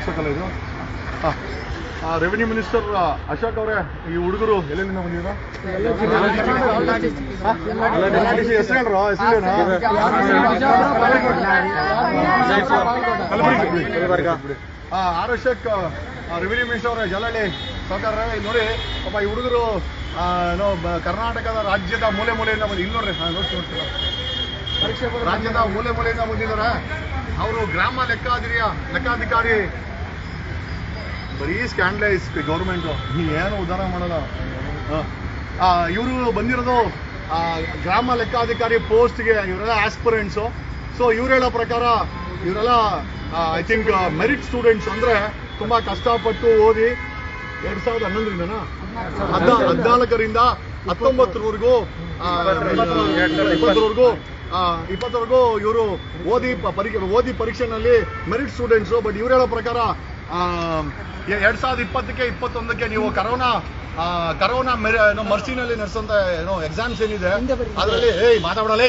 ಹಾಕ್ಸೋಕಲ್ಲ ಇದು revenue minister Ashok ಅವರೇ ಈ ಹುಡುಗರು ಎಲ್ಲಿಂದ ಬಂದಿದ್ರು ಹೆಸರು ಹೇಳ್ರು ಆರ್ ಅಶೋಕ್ ರೆವಿನ್ಯೂ ಮಿನಿಸ್ಟರ್ ಅವರೇ ಜಲಹಳ್ಳಿ ಸಾವುಕಾರ ಇಲ್ಲಿ ನೋಡಿ ಪಾಪ ಈ ಹುಡುಗರು ಏನೋ ಬ- ಕರ್ನಾಟಕದ ರಾಜ್ಯದ ಮೂಲೆ ಮೂಲೆಯಿಂದ ಬಂದು ಇಲ್ಲಿ ನೋಡ್ರಿ ನಾನು ನೋಡ್ತೀನಿ ನೋಡ್ತೀನಿ. ರಾಜ್ಯದ ಮೂಲೆ ಮೂಲೆಯಿಂದ ಬಂದಿದ್ದಾರೆ ಅವರು ಗ್ರಾಮ ಲೆಕ್ಕಾಧಿರಿಯ ಲೆಕ್ಕಾಧಿಕಾರಿ ಬರೀ ಸ್ಕ್ಯಾಂಡಲೈಸ್ ಗೌರ್ಮೆಂಟ್ ಏನು ಉದ್ಧಾರ ಮಾಡಲ್ಲ ಇವರು ಬಂದಿರೋದು ಆ, ಗ್ರಾಮ ಲೆಕ್ಕಾಧಿಕಾರಿ ಪೋಸ್ಟ್ಗೆ ಇವರೆಲ್ಲ ಆಸ್ಪಿರೆಂಟ್ಸು ಸೊ ಇವ್ರು ಹೇಳೋ ಪ್ರಕಾರ ಇವರೆಲ್ಲ ಐ ಥಿಂಕ್ ಮೆರಿಟ್ ಸ್ಟೂಡೆಂಟ್ಸ್ ಅಂದ್ರೆ ತುಂಬಾ ಕಷ್ಟಪಟ್ಟು ಓದಿ ಎರಡ್ ಸಾವಿರದ ಹನ್ನೊಂದರಿಂದನಾ ಹದ್ನ ಹದಿನಾಲ್ಕರಿಂದ ಹತ್ತೊಂಬತ್ತರವರೆಗೂ ಇಪ್ಪತ್ತರವರೆಗೂ ಇಪ್ಪತ್ತವರೆಗೂ ಇವರು ಓದಿ ಪ- ಪರೀಕ್ಷೆ ಓದಿ ಪರೀಕ್ಷೆನಲ್ಲಿ ಮೆರಿಟ್ ಸ್ಟೂಡೆಂಟ್ಸು ಬಟ್ ಇವ್ರು ಹೇಳೋ ಪ್ರಕಾರ ಆ, ಎ- ಎರಡ್ ಸಾವಿರದ ಇಪ್ಪತ್ತಕ್ಕೆ ಇಪ್ಪತ್ತೊಂದಕ್ಕೆ ನೀವು ಕರೋನಾ ಆ, ಕರೋನಾ ಮೆರಿ ಏನೋ ಮರ್ಸಿನಲ್ಲಿ ನಡೆಸಂತ ಏನೋ ಎಕ್ಸಾಮ್ಸ್ ಏನಿದೆ ಅದರಲ್ಲಿ ಏಯ್ ಮಾತಾಡಲೇ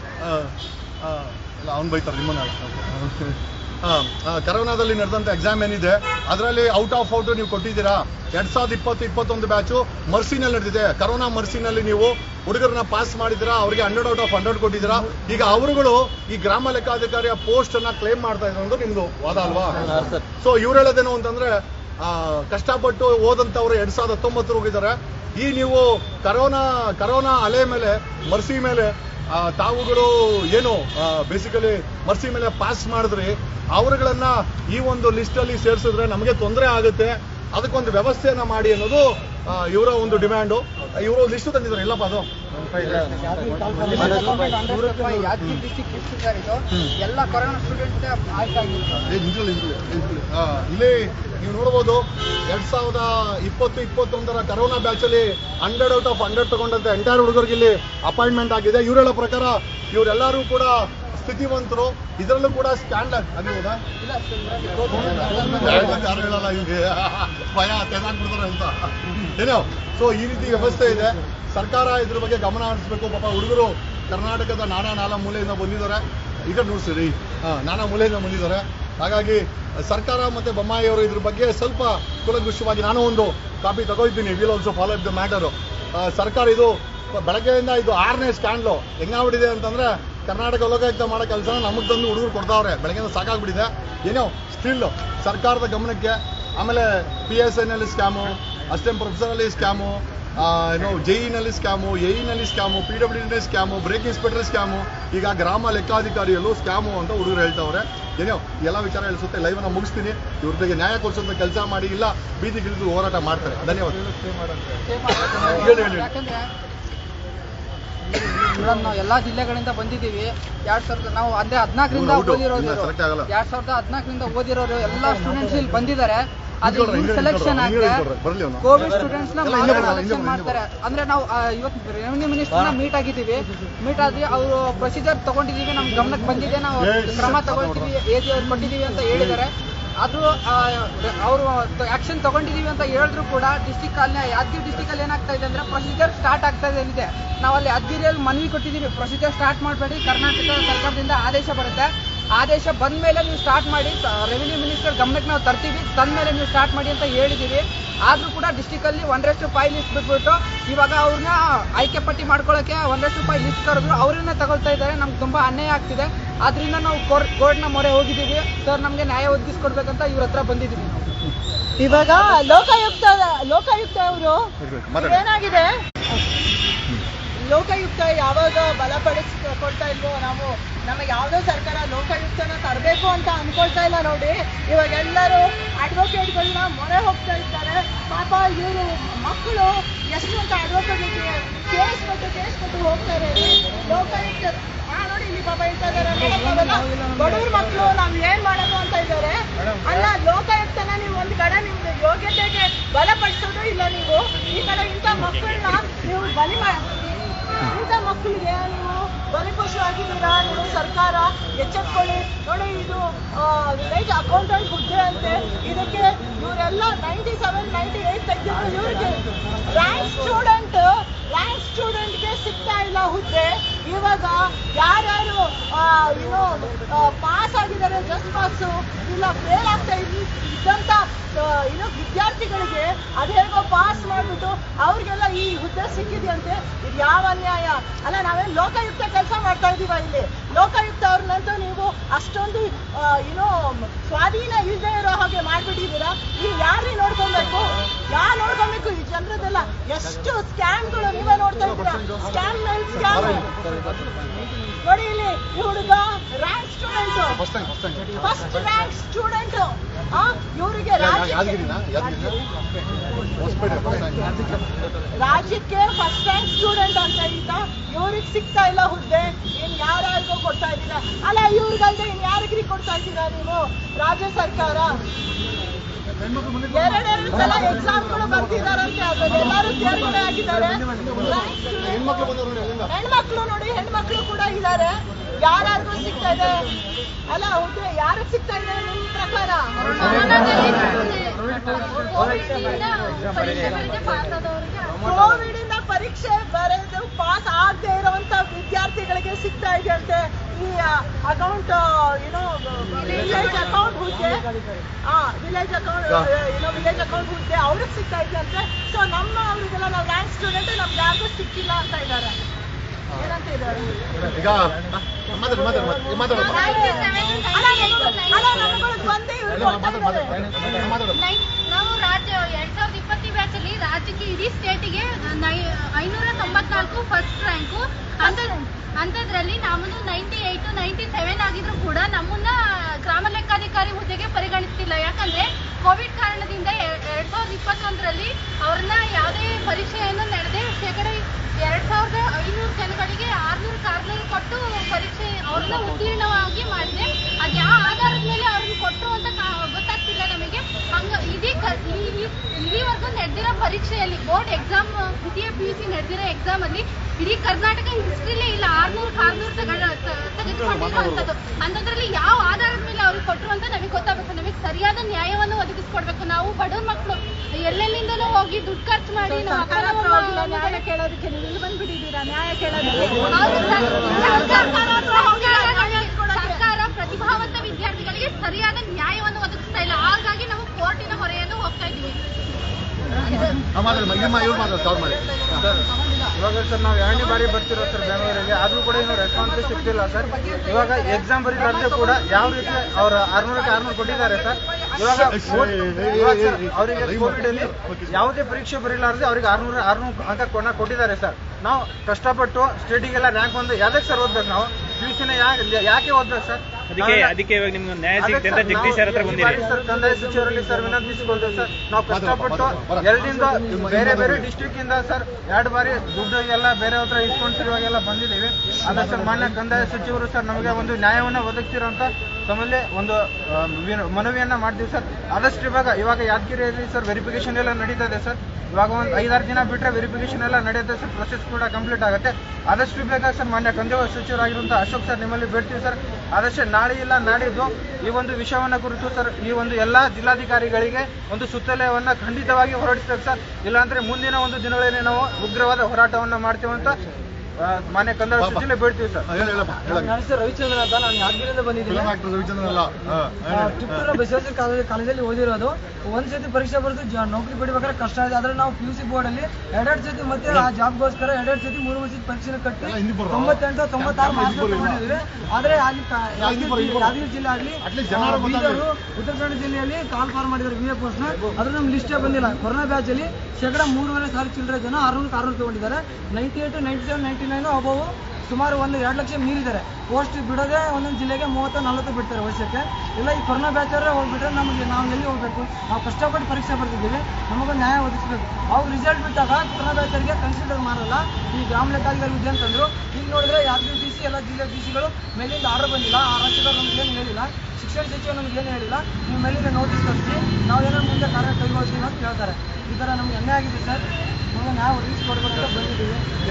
ಅವ್ನು ಬೈತಾರೆ ನಿಮ್ಮನ್ನ ಆ, ಆ, ಕರೋನಾದಲ್ಲಿ ನಡೆದಂತ ಎಕ್ಸಾಮ್ ಏನಿದೆ ಅದರಲ್ಲಿ ಔಟ್ ಆಫ್ ಔಟ್ ನೀವು ಕೊಟ್ಟಿದ್ದೀರಾ ಎರಡ್ ಸಾವಿರದ ಇಪ್ಪತ್ತು ಇಪ್ಪತ್ತೊಂದು ಬ್ಯಾಚು ಮರ್ಸಿನಲ್ಲಿ ನಡೆದಿದೆ ಕರೋನಾ ಮರ್ಸಿನಲ್ಲಿ ನೀವು ಹುಡುಗರನ್ನ ಪಾಸ್ ಮಾಡಿದ್ದೀರಾ ಅವರಿಗೆ ಹಂಡ್ರೆಡ್ ಔಟ್ ಆಫ್ ಹಂಡ್ರೆಡ್ ಕೊಟ್ಟಿದ್ದೀರಾ ಈಗ ಅವರುಗಳು ಈ ಗ್ರಾಮ ಲೆಕ್ಕಾಧಿಕಾರಿಯ ಪೋಸ್ಟ್ ಅನ್ನ ಕ್ಲೇಮ್ ಮಾಡ್ತಾ ಇದ್ರು ಅಂದ್ರೆ ನಿಮ್ದು ವಾದ ಅಲ್ವಾ ಸೊ ಇವ್ರು ಹೇಳೋದೇನು ಅಂತಂದ್ರೆ ಆ, ಕಷ್ಟಪಟ್ಟು ಓದಂತವ್ರು ಎರಡ್ ಸಾವಿರದ ಹತ್ತೊಂಬತ್ತು ಹೋಗಿದ್ದಾರೆ ಈ ನೀವು ಕರೋನಾ ಕರೋನಾ ಅಲೆ ಮೇಲೆ ಮರ್ಸಿ ಮೇಲೆ ಆ, ತಾವುಗಳು ಏನು ಬೇಸಿಕಲಿ ಮರ್ಸಿ ಮೇಲೆ ಪಾಸ್ ಮಾಡಿದ್ರಿ ಅವರುಗಳನ್ನ ಈ ಒಂದು ಲಿಸ್ಟ್ ಅಲ್ಲಿ ಸೇರಿಸಿದ್ರೆ ನಮಗೆ ತೊಂದರೆ ಆಗುತ್ತೆ ಅದಕ್ಕೊಂದು ವ್ಯವಸ್ಥೆಯನ್ನ ಮಾಡಿ ಅನ್ನೋದು ಆ, ಇವರ ಒಂದು ಡಿಮ್ಯಾಂಡು ಇವರು ಲಿಸ್ಟ್ ತಂದಿದ್ದಾರೆ ಇಲ್ಲಪ್ಪ ಅದು ಯಾದಗಿರಿ ಡಿಸ್ಟಿಕ್ ಎಷ್ಟು ಸರ್ ಇದು ಎಲ್ಲ ಕೊರೋನಾ ಸ್ಟೂಡೆಂಟ್ ಆಗಿತ್ತು ಏ, ನಿಂತ್ಕೊಳ್ಳಿ, ನಿಂತ್ಕೊಳ್ಳಿ, ನಿಂತ್ಕೊಳ್ಳಿ. ಆ, ಇಲ್ಲಿ ನೀವು ನೋಡ್ಬೋದು ಎರಡ್ ಸಾವಿರದ ಇಪ್ಪತ್ತು ಇಪ್ಪತ್ತೊಂದರ ಕರೋನಾ ಬ್ಯಾಚ್ ಅಲ್ಲಿ ಹಂಡ್ರೆಡ್ ಔಟ್ ಆಫ್ ಹಂಡ್ರೆಡ್ ತಗೊಂಡಂತೆ ಎಂಟೈರ್ ಹುಡುಗರಿಗೆ ಇಲ್ಲಿ ಅಪಾಯಿಂಟ್ಮೆಂಟ್ ಆಗಿದೆ ಇವ್ರ ಹೇಳೋ ಪ್ರಕಾರ ಇವರೆಲ್ಲರೂ ಕೂಡ ಸ್ಥಿತಿವಂತರು ಇದರಲ್ಲೂ ಕೂಡ ಸ್ಕ್ಯಾಂಡ್ ಆಗಿರೋದಾ ಇಲ್ಲ ಯಾರು ಹೇಳಲ್ಲ ಇವ್ರಿಗೆ ಭಯ ತೆಗೆದಾಕ್ಬಿಡ್ತಾರೆ ಅಂತ ಏನೋ ಸೊ ಈ ರೀತಿ ವ್ಯವಸ್ಥೆ ಇದೆ ಸರ್ಕಾರ ಇದ್ರ ಬಗ್ಗೆ ಗಮನ ಹರಿಸ್ಬೇಕು ಪಾಪ ಹುಡುಗರು ಕರ್ನಾಟಕದ ನಾನಾ ನಾನಾ ಮೂಲೆಯಿಂದ ಬಂದಿದ್ದಾರೆ ಈಗ ನೋಡ್ಸಿರಿ ಹಾ ನಾನಾ ಮೂಲೆಯಿಂದ ಬಂದಿದ್ದಾರೆ ಹಾಗಾಗಿ ಸರ್ಕಾರ ಮತ್ತೆ ಬೊಮ್ಮಾಯಿ ಅವರು ಇದ್ರ ಬಗ್ಗೆ ಸ್ವಲ್ಪ ಕುಲಂಕುಷವಾಗಿ ನಾನು ಒಂದು ಕಾಪಿ ತಗೋತೀನಿ will also follow the matter ಸರ್ಕಾರ ಇದು ಬೆಳಗ್ಗೆಯಿಂದ ಇದು ಆರನೇ ಸ್ಟ್ಯಾಂಡ್ಲು ಹೆಂಗಾಗ್ಬಿಟ್ಟಿದೆ ಅಂತಂದ್ರೆ ಕರ್ನಾಟಕ ಲೋಕಾಯುಕ್ತ ಮಾಡೋ ಕೆಲಸ ನಮಗೆ ತಂದು ಹುಡುಗರು ಕೊಡ್ತಾವ್ರೆ ಬೆಳಗ್ಗೆಯಿಂದ ಸಾಕಾಗ್ಬಿಟ್ಟಿದೆ ಏನೋ ಸ್ಟಿಲ್ ಸರ್ಕಾರದ ಗಮನಕ್ಕೆ ಆಮೇಲೆ ಪಿ ಎಸ್ ಐನಲ್ಲಿ ಸ್ಕ್ಯಾಮು ಅಸಿಸ್ಟೆಂಟ್ ಪ್ರೊಫೆಸರಲ್ಲಿ ಸ್ಕ್ಯಾಮು ಏನೋ ಜೆಇನಲ್ಲಿ ಸ್ಕ್ಯಾಮು ಎಇನಲ್ಲಿ scam P W D scam brake inspector scam ಈಗ ಗ್ರಾಮ ಲೆಕ್ಕಾಧಿಕಾರಿಯಲ್ಲೂ ಸ್ಕ್ಯಾಮು ಅಂತ ಹುಡುಗರು ಹೇಳ್ತಾವ್ರೆ ಏನೋ ಎಲ್ಲ ವಿಚಾರ ಹೇಳಿಸುತ್ತೆ ಲೈವ್ ಅನ್ನ ಮುಗಿಸ್ತೀನಿ ಇವ್ರ ಬಗ್ಗೆ ನ್ಯಾಯ ಕೊಡಿಸೋಂಥ ಕೆಲಸ ಮಾಡಿ ಇಲ್ಲ ಬೀದಿಗಿಳಿದು ಹೋರಾಟ ಮಾಡ್ತಾರೆ ಧನ್ಯವಾದ ಹೇಳಿ, ಹೇಳಿ. ಯಾಕಂದ್ರೆ ಮೇಡಮ್ ನಾವು ಎಲ್ಲಾ ಜಿಲ್ಲೆಗಳಿಂದ ಬಂದಿದ್ದೀವಿ ಎರಡ್ ಸಾವಿರದ ನಾವು ಅಂದ್ರೆ ಹದಿನಾಲ್ಕರಿಂದ ಹೌದು, ಹೌದು. ಓದಿರೋರು ಇಲ್ಲ, correct ಆಗಲ್ಲ. ಎರಡ್ ಸಾವಿರದ ಹದಿನಾಲ್ಕರಿಂದ ಓದಿರೋರು ಎಲ್ಲಾ ಸ್ಟೂಡೆಂಟ್ಸ್ ಇಲ್ಲಿ ಬಂದಿದ್ದಾರೆ ಅದು ಹಿಂದ್ಗಡೆ, ಹಿಂದ್ಗಡೆ ಸೆಲೆಕ್ಷನ್ ಹಿಂದ್ಗಡೆ ಆಗಿದೆ ಹಿಂದ್ಗಡೆ ಬರ್ಲಿ ಅವ್ನು. ಕೋವಿಡ್ ಸ್ಟೂಡೆಂಟ್ಸ್ ನ ಎಲ್ಲ ಹಿಂದೆ ಮಾತ್ರ ಬರೋದು, ಹಿಂದೆ ಸೆಲೆಕ್ಷನ್ ಬರೋದು, ಮಾಡ್ತಾರೆ ಅಂದ್ರೆ ನಾವು ಆ, ಇವತ್ತು ರೆವೆನ್ಯೂ ಮಿನಿಸ್ಟರ್ನ ಮೀಟ್ ಆಗಿದ್ದೀವಿ ಮೀಟ್ ಆಗಿ ಅವರು ಪ್ರೊಸೀಜರ್ ತಗೊಂಡಿದ್ದೀವಿ ನಮ್ ಗಮನಕ್ಕೆ ಬಂದಿದೆ ನಾವು Yes. ಕ್ರಮ ತಗೊಳ್ತೀವಿ ಏಜ್ ಕೊಟ್ಟಿದ್ದೀವಿ ಅಂತ ಹೇಳಿದ್ದಾರೆ ಆದ್ರೂ ಅವರು ಆಕ್ಷನ್ ತಗೊಂಡಿದೀವಿ ಅಂತ ಹೇಳಿದ್ರು ಕೂಡ ಡಿಸ್ಟಿಕ್ ಅಲ್ಲಿ ಯಾದಗಿರಿ ಡಿಸ್ಟಿಕ್ ಅಲ್ಲಿ ಏನಾಗ್ತಾ ಇದೆ ಅಂದ್ರೆ ಪ್ರೊಸೀಜರ್ ಸ್ಟಾರ್ಟ್ ಆಗ್ತಾ ಇದೆ ಏನಿದೆ ನಾವು ಅಲ್ಲಿ ಯಾದಗಿರಿಯಲ್ಲಿ ಮನವಿ ಕೊಟ್ಟಿದ್ದೀವಿ ಪ್ರೊಸೀಜರ್ ಸ್ಟಾರ್ಟ್ ಮಾಡಬೇಡಿ ಕರ್ನಾಟಕ ಸರ್ಕಾರದಿಂದ ಆದೇಶ ಬರುತ್ತೆ ಆದೇಶ ಬಂದ ಮೇಲೆ ನೀವು ಸ್ಟಾರ್ಟ್ ಮಾಡಿ ರೆವಿನ್ಯೂ ಮಿನಿಸ್ಟರ್ ಗಮನಕ್ಕೆ ನಾವು ತರ್ತೀವಿ ತಂದ ಮೇಲೆ ನೀವು ಸ್ಟಾರ್ಟ್ ಮಾಡಿ ಅಂತ ಹೇಳಿದೀವಿ ಆದ್ರೂ ಕೂಡ ಡಿಸ್ಟಿಕ್ ಅಲ್ಲಿ ಒಂದರಷ್ಟು ಫೈಲ್ ಲಿಸ್ಟ್ ಬಿಟ್ಬಿಟ್ಟು ಇವಾಗ ಅವ್ರನ್ನ ಆಯ್ಕೆ ಪಟ್ಟಿ ಮಾಡ್ಕೊಳ್ಳೋಕೆ ಒಂದಷ್ಟು ರೂಪಾಯಿ ಲಿಸ್ಟ್ ಕರೆದ್ರು ಅವ್ರನ್ನ ತಗೊಳ್ತಾ ಇದ್ದಾರೆ ನಮ್ಗೆ ತುಂಬಾ ಅನ್ಯಾಯ ಆಗ್ತಿದೆ ಆದ್ರಿಂದ ನಾವು ಕೋರ್ಟ್ನ ಮೊರೆ ಹೋಗಿದ್ದೀವಿ ಸರ್ ನಮ್ಗೆ ನ್ಯಾಯ ಒದಗಿಸ್ಕೊಡ್ಬೇಕಂತ ಇವ್ರ ಹತ್ರ ಬಂದಿದ್ದೀವಿ ನಾವು ಇವಾಗ ಲೋಕಾಯುಕ್ತ ಲೋಕಾಯುಕ್ತ ಅವರು ಮಾತಾಡಿ. ಏನಾಗಿದೆ ಲೋಕಾಯುಕ್ತ ಯಾವಾಗ ಬಲಪಡಿಸ್ ಕೊಡ್ತಾ ಇಲ್ವೋ ನಾವು ನಮಗೆ ಯಾವುದೋ ಸರ್ಕಾರ ಲೋಕಾಯುಕ್ತನ ತರಬೇಕು ಅಂತ ಅನ್ಕೊಳ್ತಾ ಇಲ್ಲ ನೋಡಿ ಇವಾಗ ಎಲ್ಲರೂ ಅಡ್ವೊಕೇಟ್ಗಳನ್ನ ಮೊರೆ ಹೋಗ್ತಾ ಇದ್ದಾರೆ ಪಾಪ ಇವರು ಮಕ್ಕಳು ಎಷ್ಟು ಅಂತ ಅಡ್ವೊಕೇಟ್ ಕೇಸ್ ಕೊಟ್ಟು ಕೇಸ್ ಕೊಟ್ಟು ಹೋಗ್ತಾರೆ ಲೋಕಾಯುಕ್ತ ಆ ನೋಡಿ ಇಲ್ಲಿ ಪಾಪ ಹೇಳ್ತಾ ಇದ್ದಾರೆ ಬಡವ್ರ ಮಕ್ಕಳು ನಾವ್ ಏನ್ ಮಾಡೋದು ಅಂತ ಇದ್ದಾರೆ ಅಲ್ಲ ಲೋಕಾಯುಕ್ತನ ನೀವು ಒಂದ್ ಕಡೆ ನಿಮ್ದು ಯೋಗ್ಯತೆಗೆ ಬಲಪಡಿಸೋದು ಇಲ್ಲ ನೀವು ಈ ಕಡೆ ಇಂಥ ಮಕ್ಕಳನ್ನ ನೀವು ಬಲಿ ಮಾ ಇಂಥ ಮಕ್ಕಳಿಗೆ ನೀವು ಬಲಿಪಶು ಆಗಿದ್ದೀರಾ ನೀವು ಸರ್ಕಾರ ಎಚ್ಚೆತ್ಕೊಳ್ಳಿ ನೋಡಿ ಇದು ವಿಲೇಜ್ ಅಕೌಂಟೆಂಟ್ ಹುದ್ದೆ ಅಂತೆ ಇದಕ್ಕೆ ಇವರೆಲ್ಲ ನೈಂಟಿ ಸೆವೆನ್ ನೈಂಟಿ ಏಟ್ ತೆಗೆದಿದ್ರು ಇವ್ರಿಗೆ ರ್ಯಾಂಕ್ ಸ್ಟೂಡೆಂಟ್ ರ್ಯಾಂಕ್ ಸ್ಟೂಡೆಂಟ್ಗೆ ಸಿಗ್ತಾ ಇಲ್ಲ ಹುದ್ದೆ ಇವಾಗ ಯಾರ್ಯಾರು ಏನು ಪಾಸ್ ಆಗಿದ್ದಾರೆ ಜಸ್ಟ್ ಪಾಸ್ ಇಲ್ಲ ಫೇಲ್ ಆಗ್ತಾ ಇದ್ರು ಇದ್ದಂತ ಏನು ವಿದ್ಯಾರ್ಥಿಗಳಿಗೆ ಅದು ಹೇಗೋ ಪಾಸ್ ಮಾಡ್ಬಿಟ್ಟು ಅವ್ರಿಗೆಲ್ಲ ಈ ಹುದ್ದೆ ಸಿಕ್ಕಿದೆಯಂತೆ ಇದು ಯಾವ ಅನ್ಯಾಯ ಅಲ್ಲ ನಾವೇನು ಲೋಕಾಯುಕ್ತ ಕೆಲಸ ಮಾಡ್ತಾ ಇದೀವ ಇಲ್ಲಿ ಲೋಕಾಯುಕ್ತ ಅವ್ರನ್ನಂತೂ ನೀವು ಅಷ್ಟೊಂದು ಏನೋ ಸ್ವಾಧೀನ ಇಲ್ಲದೆ ಇರೋ ಹಾಗೆ ಮಾಡ್ಬಿಟ್ಟಿದ್ದೀರಾ ನೀವು ಯಾರೇ ನೋಡ್ಕೊಬೇಕು ಯಾರು ನೋಡ್ಕೊಬೇಕು ಈ ಜನರದೆಲ್ಲ ಎಷ್ಟು ಸ್ಕ್ಯಾಮ್ಗಳು ನೀವೇ ನೋಡ್ತಾ ಇದ್ದೀರಾ ಸ್ಕ್ಯಾಮ್ ಮೇಲೆ ಸ್ಕ್ಯಾಮ್ ನೋಡಿ ಇಲ್ಲಿ ಈ ಹುಡುಗ rank student first time first time first rank student ಇವರಿಗೆ ಯಾದಗಿರಿನಾ ಯಾದಗಿರಿನ ಹೊಸಪೇಟೆ ಫಸ್ಟ್ ಟೈಮ್ ರಾಜ್ಯಕ್ಕೆ ಫಸ್ಟ್ ರ್ಯಾಂಕ್ ಸ್ಟೂಡೆಂಟ್ ಅಂತ ಇದ್ದ ಇವ್ರಿಗೆ ಸಿಗ್ತಾ ಇಲ್ಲ ಹುದ್ದೆ ಇನ್ ಯಾರ್ಯಾರಿಗೋ ಕೊಡ್ತಾ ಇದ್ದೀರಾ ಅಲ್ಲ ಇವ್ರಿಗಲ್ದೆ ಇನ್ ಯಾರಿಗ್ರಿ ಕೊಡ್ತಾ ಇದ್ದೀರಾ ನೀವು ರಾಜ್ಯ ಸರ್ಕಾರ ಎರಡೆರಡು ಸಲ ಎಕ್ಸಾಮ್ಗಳು ಬರ್ತಿದಾರಂತೆ ಅದ್ರಲ್ಲಿ ಎಲ್ಲರೂ ತೇರ್ಗಡೆ ಆಗಿದ್ದಾರೆ Rank student- ಹೆಣ್ಮಕ್ಳು ಬಂದವ್ರು ನೋಡಿ ಅಲ್ಲಿಂದ ಹೆಣ್ಮಕ್ಳು ನೋಡಿ ಹೆಣ್ಮಕ್ಳು ಕೂಡ ಇದ್ದಾರೆ ಯಾರ್ಯಾರಿಗೂ ಸಿಗ್ತಾ ಇದೆ ಅಲ್ಲ ಹುದ್ದೆ ಯಾರಿಗೆ ಸಿಗ್ತಾ ಇದೆ ನಿಮ್ ಪ್ರಕಾರ ಕೋವಿಡ್ ಇಂದ ಪರೀಕ್ಷೆ ಬರೆದು ಪಾಸ್ ಆಗದೆ ಇರುವಂತ ವಿದ್ಯಾರ್ಥಿಗಳಿಗೆ ಸಿಗ್ತಾ ಇದೆ ಅಂತೆ ಈ ಅಕೌಂಟ್ ಏನೋ ವಿಲೇಜ್ ಅಕೌಂಟ್ ಹುದ್ದೆ ಹಾ ವಿಲೇಜ್ ಅಕೌಂಟ್ ಏನೋ ವಿಲೇಜ್ ಅಕೌಂಟ್ ಹುದ್ದೆ ಅವ್ರಿಗೆ ಸಿಗ್ತಾ ಇದೆ ಅಂತೆ ಸೊ ನಮ್ಮ ಅವರಿಗೆಲ್ಲ ನಾವು ರ್ಯಾಂಕ್ ಸ್ಟೂಡೆಂಟ್ ನಮ್ಗೆ ಯಾರಿಗೂ ಸಿಕ್ಕಿಲ್ಲ ಅಂತ ಇದ್ದಾರೆ ಏನಂತ ಇದ್ದಾರೆ ಈಗ ಮಾತಾಡು ಮಾತಾಡು ಮಾತಾಡು ಮಾತಾಡು ಅಲ್ಲ ನಮ್ಗೆ- ಅಲ್ಲ ನಮ್ಗಳಿಗೆ ಒಂದೇ ಇವ್ರು ಇಲ್ಲ, ಕೊಡ್ತಾ ಮಾತಾಡು ಇದ್ದಾರೆ. ಮಾತಾಡು ಮಾತಾಡು ನೈ- ನಾವು ರಾಜ್ಯ ಎರಡ್ ಸಾವಿರದ ಇಪ್ಪತ್ತನೇ ಬ್ಯಾಚ್ ಅಲ್ಲಿ ರಾಜ್ಯಕ್ಕೆ ಇಡೀ ಸ್ಟೇಟಿಗೆ ಐನೂರ ತೊಂಬತ್ನಾಲ್ಕು ಫಸ್ಟ್ ರ್ಯಾಂಕು ಅಂತ ಅಂಥದ್ರಲ್ಲಿ ನಮ್ಮದು ನೈಂಟಿ ಏಯ್ಟು ನೈಂಟಿ ಸೆವೆನ್ ಆಗಿದ್ರು ಕೂಡ ನಮ್ಮನ್ನ ಗ್ರಾಮ ಲೆಕ್ಕಾಧಿಕಾರಿ ಹುದ್ದೆಗೆ ಪರಿಗಣಿಸ್ತಿಲ್ಲ ಯಾಕಂದ್ರೆ ಕೋವಿಡ್ ಕಾರಣದಿಂದ ಎ- ಎರಡ್ ಸಾವಿರದ ಇಪ್ಪತ್ತೊಂದರಲ್ಲಿ ಅವ್ರನ್ನ ಯಾವುದೇ ಪರೀಕ್ಷೆಯನ್ನು ನಡೆದೇ ಶೇಕಡ ಎರಡ್ ಸಾವಿರದ ಐನೂರು ಜನಗಳಿಗೆ ಆರ್ನೂರಕ್ಕೆ ಆರ್ನೂರು ಕೊಟ್ಟು ಪರೀಕ್ಷೆ ಅವ್ರನ್ನ ಉತ್ತೀರ್ಣವಾಗಿ ಮಾಡಿದೆ ಅದು ಯಾವ ಆಧಾರದ ಮೇಲೆ ಅವ್ರನ್ನ ಕೊಟ್ಟರು ಅಂತ ಕಾ- ಗೊತ್ತಾಗ್ತಿಲ್ಲ ನಮಗೆ ಹಂಗ ಇದೀ ಕ- ಈ- ಈ- ಇಲ್ಲಿವರೆಗೂ ನಡೆದಿರೋ ಪರೀಕ್ಷೆಯಲ್ಲಿ ಬೋರ್ಡ್ ಎಕ್ಸಾಮ್ ದ್ವಿತೀಯ ಪಿ ಯು ಸಿ ನಡೆದಿರೋ ಎಕ್ಸಾಮ್ ಅಲ್ಲಿ ಇಡೀ ಕರ್ನಾಟಕ ಹಿಸ್ಟ್ರಿಲೇ ಇಲ್ಲ ಆರ್ನೂರು ಆರ್ನೂರು ತೆಗೆದುಕೊಂಡಿರುವಂಥದ್ದು ಅಂಥದ್ರಲ್ಲಿ ಯಾವ ಆಧಾರದ ಮೇಲೆ ಅವ್ರಿಗೆ ಕೊಟ್ಟರು ಅಂತ ನಮಗೆ ಗೊತ್ತಾಗಬೇಕು ನಮಗೆ ಸರಿಯಾದ ನ್ಯಾಯವನ್ನು ಒದಗಿಸ್ಕೊಡ್ಬೇಕು ನಾವು ಬಡವ್ರ ಮಕ್ಕಳು ಎಲ್ಲೆಲ್ಲಿಂದಲೂ ಹೋಗಿ ದುಡ್ಡು ಖರ್ಚು ಮಾಡಿ ನಾವು ಅಪ್ಪ ಸರ್ಕಾರ ಹತ್ರ ಹೋಗಿಲ್ಲ ನಮ್ಮ ನ್ಯಾಯ ಕೇಳೋದಕ್ಕೆ ನೀವು ಇಲ್ಲಿ ಬಂದ್ಬಿಟ್ಟಿದ್ದೀರಾ ನ್ಯಾಯ ಕೇಳೋದಕ್ಕೆ ಹೌದು ಸರ್. ಸರ್ಕಾರ- ಹತ್ರ ಹೋಗಿಲ್ಲ ನ್ಯಾಯ ಕೊಡಕ್ಕೆ. ಸರ್ಕಾರ ಪ್ರತಿಭಾವಂತ ವಿದ್ಯಾರ್ಥಿಗಳಿಗೆ ಸರಿಯಾದ ನ್ಯಾಯವನ್ನು ಒದಗಿಸ್ತಾ ಇಲ್ಲ ಹಾಗಾಗಿ ನಾವು ಕೋರ್ಟಿನ ಹೊರೆಯನ್ನು ಹೋಗ್ತಾ ಇದ್ದೀವಿ ಹಾ, ಮಾತಾಡು ಇವ್ರು ಇವ್ರು ಮಾತಾಡು ಸಾಲ್ವ್ ಮಾಡಿ ಸರ್ ಇವಾಗ ಸರ್ ನಾವು ಎರಡನೇ ಬಾರಿ ಬರ್ತಿರೋ ಸರ್ ಬೆಂಗಳೂರಿಗೆ ಆದ್ರೂ ಕೂಡ ಇನ್ನೂ ರೆಸ್ಪಾನ್ಸ್ ಸಿಗ್ತಿಲ್ಲ ಸರ್ ಇವಾಗ ಎಕ್ಸಾಮ್ ಬರೀಲಾರ್ದೆ ಕೂಡ ಯಾವ ರೀತಿ ಅವ್ರ ಆರ್ನೂರಕ್ಕೆ ಆರ್ನೂರು ಕೊಟ್ಟಿದ್ದಾರೆ ಸರ್ ಇವಾಗ ಮೂರ್- ಇವಾಗ ಸರ್ ಅವರಿಗೆ ಕೋವಿಡ್ ಅಲ್ಲಿ ಯಾವುದೇ ಪರೀಕ್ಷೆ ಬರೀಲಾರ್ದೆ ಅವ್ರಿಗೆ ಆರ್ನೂರ ಆರ್ನೂರು ಅಂಕ ಕೊಡ ಕೊಟ್ಟಿದ್ದಾರೆ ಸರ್ ನಾವು ಕಷ್ಟಪಟ್ಟು ಸ್ಟೇಟಿಗೆಲ್ಲ ರ್ಯಾಂಕ್ ಒಂದು ಯಾವ್ದಕ್ಕೆ ಸರ್ ಓದ್ಬೇಕು ನಾವು ಪಿ ಯು ಸಿನ ಯಾಕೆ ಓದ್ಬೇಕು ಸರ್ ಅದಕ್ಕೆ ಅದಕ್ಕೆ ಇವಾಗ ನಿಮ್ಗೆ ನ್ಯಾಯ ಸಿಗುತ್ತೆ ಅಂತ ಜಗದೀಶ್ ಸರ್ ಹತ್ರ ಬಂದಿರಿ ಸರ್ ಕಂದಾಯ ಸಚಿವರಲ್ಲಿ ಸರ್ ವಿನಂತಿಸಿಕೊಳ್ತೇವೆ ಸರ್ ನಾವು ಕಷ್ಟಪಟ್ಟು ಎರಡರಿಂದ ಬೇರೆ ಬೇರೆ ಡಿಸ್ಟ್ರಿಕ್ಟ್ ಇಂದ ಸರ್ ಎರಡು ಬಾರಿ ದುಡ್ಡು ಎಲ್ಲ ಬೇರೆ ಹತ್ರ ಇಸ್ಕೊಂಡು ಸರ್ ಇವಾಗೆಲ್ಲ ಬಂದಿದ್ದೀವಿ ಆದ್ರೆ ಸರ್ ಮಾನ್ಯ ಕಂದಾಯ ಸಚಿವರು ಸರ್ ನಮಗೆ ಒಂದು ನ್ಯಾಯವನ್ನು ಒದಗಿಸಿರೋಂಥ ತಮ್ಮಲ್ಲಿ ಒಂದು ಆ, ವಿನ- ಮನವಿಯನ್ನ ಮಾಡ್ತೀವಿ ಸರ್ ಆದಷ್ಟು ಇವಾಗ ಇವಾಗ ಯಾದಗಿರಿಯಲ್ಲಿ ಸರ್ ವೆರಿಫಿಕೇಶನ್ ಎಲ್ಲ ನಡೀತಾ ಇದೆ ಸರ್ ಇವಾಗ ಒಂದು ಐದಾರು ದಿನ ಬಿಟ್ಟರೆ ವೆರಿಫಿಕೇಶನ್ ಎಲ್ಲ ನಡೆಯುತ್ತೆ ಸರ್ ಪ್ರೊಸೆಸ್ ಕೂಡ ಕಂಪ್ಲೀಟ್ ಆಗುತ್ತೆ ಆದಷ್ಟು ಬೇಗ ಸರ್ ಮಾನ್ಯ ಕಂದಾಯ ಸಚಿವರಾಗಿರುವಂಥ ಅಶೋಕ್ ಸರ್ ನಿಮ್ಮಲ್ಲಿ ಬೇಡ್ತೀವಿ ಸರ್ ಆದಷ್ಟು ನಾಳೆ ಇಲ್ಲ ನಾಡಿದ್ದು ಈ ಒಂದು ವಿಷಯವನ್ನ ಕುರಿತು ಸರ್ ಈ ಒಂದು ಎಲ್ಲಾ ಜಿಲ್ಲಾಧಿಕಾರಿಗಳಿಗೆ ಒಂದು ಸುತ್ತೋಲೆಯನ್ನ ಖಂಡಿತವಾಗಿ ಹೊರಡಿಸ್ಬೇಕು ಸರ್ ಇಲ್ಲಾಂದ್ರೆ ಮುಂದಿನ ಒಂದು ದಿನಗಳಲ್ಲಿ ನಾವು ಉಗ್ರವಾದ ಹೋರಾಟವನ್ನ ಮಾಡ್ತೀವಿ ಅಂತ ಆ, ಮಾನ್ಯ ಕಂದಾಯ ಸಚಿವರೇ ಬೇಡ್ತೀವಿ ಸರ್ ಹಾ, ಹೇಳು ಹೇಳಪ್ಪ ಹೇಳಪ್ಪ ನನ್ನ ಹೆಸರು ರವಿಚಂದ್ರನ್ ಅಂತ ನಾನು ಯಾದಗಿರಿಯಿಂದ ಬಂದಿದ್ದೀನಿ ಫಿಲ್ಮ್ ಆಕ್ಟರ್ ರವಿಚಂದ್ರನ್ ಅಲ್ಲ ಹಾ, ಹೇಳು. ಟಿಪ್ಪೂರ ಬಸವೇಶ್ವರ ಕಾಲೇಜ್ ಕಾಲೇಜಲ್ಲಿ ಓದಿರೋದು ಒಂದ್ ಸತಿ ಪರೀಕ್ಷೆ ಬರೆದು ಜ- ನೌಕರಿ ಪಡಿಬೇಕಾದ್ರೆ ಕಷ್ಟ ಇದೆ ಆದ್ರೆ ನಾವು ಪಿ ಯು ಸಿ ಬೋರ್ಡ್ ಅಲ್ಲಿ ಎರಡೆರಡು ಸತಿ ಮತ್ತೆ ಆ ಜಾಬ್ಗೋಸ್ಕರ ಎರಡೆರಡು ಸತಿ ಮೂರು ಮೂರು ಸತಿ ಪರೀಕ್ಷೆ ಕಟ್ಟಿ ಎಲ್ಲ ಹಿಂದಿ ಬರೋದು. ತೊಂಬತ್ತೆಂಟು ತೊಂಬತ್ತಾರು ಎಲ್ಲ ಮಾರ್ಕ್ಸ್ ಹಿಂದಿ ಬರೋದು. ತಗೊಂಡಿದ್ದೀವಿ ಆದ್ರೆ ಅಲ್ಲಿ ಕ- ಎಲ್ಲ ಹಿಂದಿ ಬರೋದು, ಹಿಂದಿ ಬರೋದು. ಯಾದಗಿರಿ ಜಿಲ್ಲೆ ಆಗಲಿ At least ಜನರು ಗೊತ್ತಾಗ್ಲಿ. ಉತ್ತರ ಕನ್ನಡ ಜಿಲ್ಲೆಯಲ್ಲಿ ಕಾಲ್ ಫಾರ್ ಮಾಡಿದ್ದಾರೆ ವಿ ಎ ಪೋಸ್ಟ್ ನ ಅದ್ರ ನಮ್ಗೆ ಲಿಸ್ಟೇ ಬಂದಿಲ್ಲ ಕೊರೋನಾ ಬ್ಯಾಚ್ ಅಲ್ಲಿ ಶೇಕಡ ಮೂರುವರೆ ಸಾವಿರ ಚಿಲ್ಲರೆ ಜನ ಆರ್ನೂರು ಆರ್ನೂರು ತಗೊಂಡಿದ್ದಾರೆ ninety eight ninety seven ninety nine above ಸುಮಾರು ಒಂದು ಎರಡು ಲಕ್ಷ ಮೀರಿದ್ದಾರೆ ಪೋಸ್ಟ್ ಬಿಡೋದೇ ಒಂದೊಂದು ಜಿಲ್ಲೆಗೆ ಮೂವತ್ತು ನಲ್ವತ್ತು ಬಿಡ್ತಾರೆ ವರ್ಷಕ್ಕೆ ಇಲ್ಲ ಈ ಕೊರೋನಾ ಬ್ಯಾಚ್ ಅವರೇ ಹೋಗ್ಬಿಟ್ರೆ ನಮಗೆ ನಾವು ಎಲ್ಲಿ ಹೋಗ್ಬೇಕು ನಾವು ಕಷ್ಟಪಟ್ಟು ಪರೀಕ್ಷೆ ಬರ್ತಿದ್ದೀವಿ ನಮಗೆ ನ್ಯಾಯ ಒದಗಿಸ್ಬೇಕು ಅವ್ರು ರಿಸಲ್ಟ್ ಬಿಟ್ಟಾಗ ಕೊರೋನಾ ಬ್ಯಾಚ್ ಅವರಿಗೆ ಕನ್ಸಿಡರ್ ಮಾಡಲ್ಲ ಈ ಗ್ರಾಮ ಲೆಕ್ಕಾಧಿಕಾರಿ ಇದೆ ಅಂತಂದ್ರು ಈಗ ನೋಡಿದ್ರೆ ಯಾದಗಿರಿ ಡಿ ಸಿ ಎಲ್ಲ ಜಿಲ್ಲೆ ಡಿ ಸಿಗಳು ಮೇಲಿಂದ ಆರ್ಡರ್ ಬಂದಿಲ್ಲ ಆ ರಾಜ್ಯದವ್ರು ನಮ್ಗೆ ಏನು ಹೇಳಿಲ್ಲ ಶಿಕ್ಷಣ ಸಚಿವ ನಮ್ಗೆ ಏನು ಹೇಳಿಲ್ಲ ನೀವು ಮೇಲಿಂದ ನೋಟಿಸ್ ಕಳಿಸಿ ನಾವು ಏನಾದ್ರು ಮುಂದೆ ಕಾರ್ಯ ಕೈಗೊಳ್ತೀವಿ ಅಂತ ಕೇಳ್ತಾರೆ ಈ ಥರ ನಮ್ಗೆ ಅನ್ಯಾಯ ಆಗಿದೆ ಸರ್ ನಮಗೆ ನ್ಯಾಯ ಒದಗಿಸ್ಕೊಡ್ಬೇಕು ಅಂತ ಬಂದಿದ್ದೀವಿ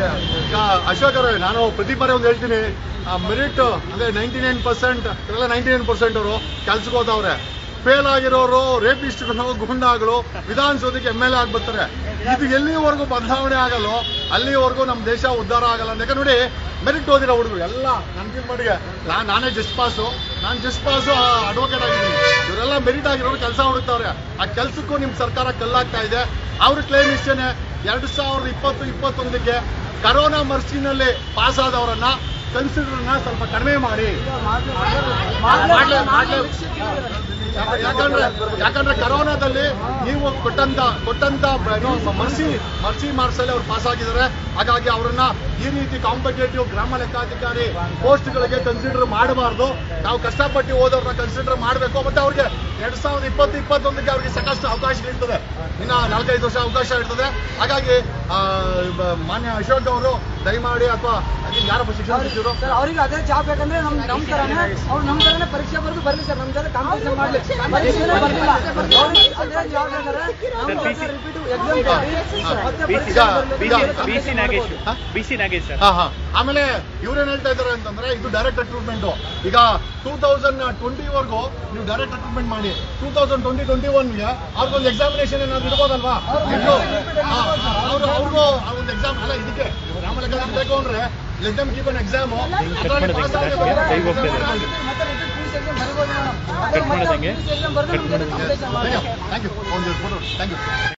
ಈಗ ಅಶೋಕ್ ಅವರೇ ನಾನು ಪ್ರತಿ ಬಾರಿ ಒಂದು ಹೇಳ್ತೀನಿ ಮೆರಿಟ್ ಅಂದ್ರೆ ನೈಂಟಿ ನೈನ್ ಪರ್ಸೆಂಟ್ ಎಲ್ಲ ನೈಂಟಿ ನೈನ್ ಪರ್ಸೆಂಟ್ ಅವರು ಕೆಲ್ಸಕ್ಕೆ ಹೋದವ್ರೆ ಫೇಲ್ ಆಗಿರೋರು ರೇಪಿಸ್ಟ್ಗಳು ಗುಂಡಾಗಳು ವಿಧಾನಸೌಧಕ್ಕೆ ಎಮ್ ಎಲ್ ಎ ಆಗ್ಬಿಡ್ತಾರೆ ಇದು ಎಲ್ಲಿವರೆಗೂ ಬದಲಾವಣೆ ಆಗಲ್ಲೋ ಅಲ್ಲಿವರೆಗೂ ನಮ್ಮ ದೇಶ ಉದ್ಧಾರ ಆಗಲ್ಲ ಅಂತ ಯಾಕಂದ್ರೆ ನೋಡಿ ಮೆರಿಟ್ ಓದಿರೋ ಹುಡುಗರು ಎಲ್ಲ ನನ್ಗಿಂತ ಮಟ್ಟಿಗೆ ನಾನು ನಾನೇ ಜಸ್ಟ್ ಪಾಸು ನಾನು ಜಸ್ಟ್ ಪಾಸು ಅಡ್ವೊಕೇಟ್ ಆಗಿದ್ದೀನಿ ಇವರೆಲ್ಲ ಮೆರಿಟ್ ಆಗಿರೋರು ಕೆಲಸ ಹುಡುಕ್ತಾವ್ರೆ ಆ ಕೆಲಸಕ್ಕೂ ನಿಮ್ ಸರ್ಕಾರ ಕಲ್ಲಾಗ್ತಾ ಇದೆ ಅವ್ರ ಕ್ಲೇಮ್ ಇಷ್ಟೇನೆ ಎರಡ್ ಸಾವಿರದ ಇಪ್ಪತ್ತು ಇಪ್ಪತ್ತೊಂದಕ್ಕೆ ಕರೋನಾ ಮರ್ಸಿನಲ್ಲಿ ಪಾಸ್ ಆದವರನ್ನ ಕನ್ಸಿಡರ್ನ ಸ್ವಲ್ಪ ಕಡಿಮೆ ಮಾಡಿ ಮಾಡ್ಲೇ- ಮಾಡ್ಲೇ- ಯಾಕಂದ್ರೆ ಯಾಕಂದ್ರೆ ಕರೋನಾದಲ್ಲಿ ನೀವು ಕೊಟ್ಟಂತ ಕೊಟ್ಟಂತ ಏನು ಮರ್ಸಿ ಮರ್ಸಿ ಮಾರ್ಕ್ಸಲ್ಲಿ ಅವ್ರು ಪಾಸ್ ಆಗಿದ್ದಾರೆ ಹಾಗಾಗಿ ಅವರನ್ನ ಈ ರೀತಿ ಕಾಂಪಿಟೇಟಿವ್ ಗ್ರಾಮ ಲೆಕ್ಕಾಧಿಕಾರಿ ಪೋಸ್ಟ್ಗಳಿಗೆ ಕನ್ಸಿಡರ್ ಮಾಡಬಾರ್ದು ನಾವು ಕಷ್ಟಪಟ್ಟು ಓದೋರ್ನ ಕನ್ಸಿಡರ್ ಮಾಡಬೇಕು ಮತ್ತೆ ಅವ್ರಿಗೆ ಎರಡ್ ಸಾವಿರದ ಇಪ್ಪತ್ತು ಇಪ್ಪತ್ತೊಂದಕ್ಕೆ ಅವ್ರಿಗೆ ಸಾಕಷ್ಟು ಅವಕಾಶ ಇರ್ತದೆ ಇನ್ನ ನಾಲ್ಕೈದು ವರ್ಷ ಅವಕಾಶ ಇರ್ತದೆ ಹಾಗಾಗಿ ಆ, ಬ- ಮಾನ್ಯ ಅಶೋಕ್ ಅವರು ದಯಮಾಡಿ ಅಥವಾ ಯಾರಪ್ಪ ಶಿಕ್ಷಣ ಸಚಿವರು ಸರ್ ಅವರಿಗೆ ಅದೇ ಜಾಬ್ ಬೇಕಂದ್ರೆ ನಮ್ ನಮ್ ತರಾನೇ ಅವ್ರು ನಮ್ ತರಾನೇ ಪರೀಕ್ಷೆ ಬರೆದು ಬರ್ಲಿ ಸರ್ ನಮ್ ತರ ಕಾಂಪಿಟೇಷನ್ ಮಾಡ್ಲಿ ಪರೀಕ್ಷೆನೇ ಬರ್ಲಿಲ್ಲ ಅವ್ರಿಗೆ ಅದೇ ಜಾಬ್ ಬೇಕಾದ್ರೆ ನಮ್ ಸರ್, ರಿಪೀಟ್ ಎಕ್ಸಾಮ್ ಮತ್ತೆ ಬಿಸಿ ಪರೀಕ್ಷೆ ಬರ್ಲಿ, ಈಗ- competition ಬಿಸಿ ನಾಗೇಶ್ ಹಾ? ಬಿಸಿ ನಾಗೇಶ್ ಸರ್ ಹಾ ಹಾ ಆಮೇಲೆ ಇವ್ರೇನ್ ಹೇಳ್ತಾ ಇದಾರೆ ಅಂತಂದ್ರೆ ಇದು ಡೈರೆಕ್ಟ್ ರಿಕ್ರೂಟ್ಮೆಂಟ್ ಈಗ ಟೂ ತೌಸಂಡ್ ಟ್ವೆಂಟಿ ವರ್ಗೂ ನೀವು ಡೈರೆಕ್ಟ್ ರಿಕ್ರೂಟ್ಮೆಂಟ್ ಮಾಡಿ ಟೂ ತೌಸಂಡ್ ಟ್ವೆಂಟಿ ಟ್ವೆಂಟಿ ಒನ್ಗೆ ಅವ್ರಿಗೊಂದು ಎಕ್ಸಾಮಿನೇಷನ್ ಏನಾದ್ರು ಇರ್ಬೋದಲ್ವಾ ಅವರು ಅವ್ರಿಗೂ ಒಂದು ಎಕ್ಸಾಮ್ ಅಲ್ಲ ಇದಕ್ಕೆ ಗ್ರಾಮ ಲೆಕ್ಕ ಬೇಕು ಅಂದ್ರೆ let them keep on exam cut ಮಾಡೋದು ಹೆಂಗೆ? ಕೈ ಹೋಗ್ತಾ ಇದೆ. ಮತ್ತೆ repeat PUC exam ಬರೀಬೋದು ಮೇಡಮ್. ಕಟ್ ಮಾಡೋದು ಹೆಂಗೆ? PUC exam ಬರ್ದು ನಮ್ ಜೊತೆ competition ಮಾಡ್ಲಿ. ಥ್ಯಾಂಕ್ ಯು ಒಂದು ಫೋಟೋ ಥ್ಯಾಂಕ್ ಯು